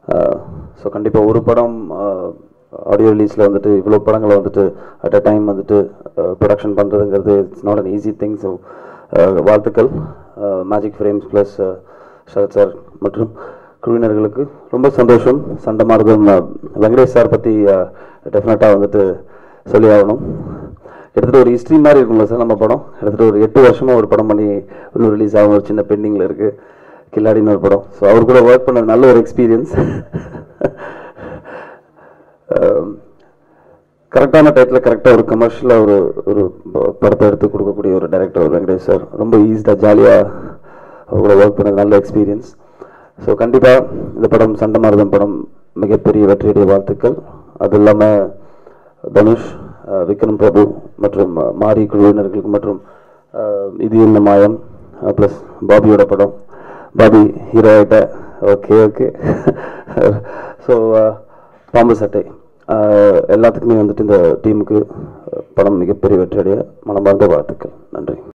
so கண்டிப்பாக ஒரு படம் ஆடியோ ரிலீஸில் வந்துட்டு இவ்வளோ படங்களை வந்துட்டு அட் அ டைம் வந்துட்டு ப்ரொடக்ஷன் பண்ணுறதுங்கிறது it's not an easy thing so வாழ்த்துக்கள் magic frames plus Sarath sir மற்றும் குழுவினர்களுக்கு ரொம்ப சந்தோஷம் சண்டமானதும் வெங்கடேஷ் சார் பற்றி டெஃபினட்டாக வந்துட்டு சொல்லி ஆகணும் கிட்டத்தட்ட ஒரு ஹிஸ்ட்ரி மாதிரி இருக்கும்ல சார் நம்ம படம் கிட்டத்தட்ட ஒரு எட்டு வருஷமாக ஒரு படம் பண்ணி இன்னும் ரிலீஸ் ஆகும் ஒரு சின்ன பெண்டிங்கில் இருக்குது கில்லாடின்னு ஒரு படம் ஸோ அவர் கூட ஒர்க் பண்ண நல்ல ஒரு எக்ஸ்பீரியன்ஸ் கரெக்டான டயத்தில் கரெக்டாக ஒரு கமர்ஷியலாக ஒரு ஒரு ப- படத்தை எடுத்து கொடுக்கக்கூடிய ஒரு டைரக்டர் ஒரு வெங்கடேஷ் சார் ரொம்ப ஈஸியாக ஜாலியாக அவங்கள ஒர்க் பண்ண நல்ல எக்ஸ்பீரியன்ஸ் ஸோ கண்டிப்பாக இந்த படம் சண்டமாரதம் படம் மிகப்பெரிய வெற்றியுடைய வாழ்த்துக்கள் அது இல்லாமல் தனுஷ் அஹ், விக்ரம் பிரபு மற்றும் அஹ், மாரி குழுவினர்களுக்கு மற்றும் அஹ், இது என்ன மாயம் ப்ளஸ் பாபியோட படம் பாபி ஹீரோ ஆகிட்ட ஓகே ஓகே ஸோ பாம்பு சட்டை அஹ், எல்லாத்துக்குமே வந்துட்டு இந்த டீமுக்கு படம் மிகப்பெரிய வெற்றியடைய மனமார்ந்த வாழ்த்துக்கள் நன்றி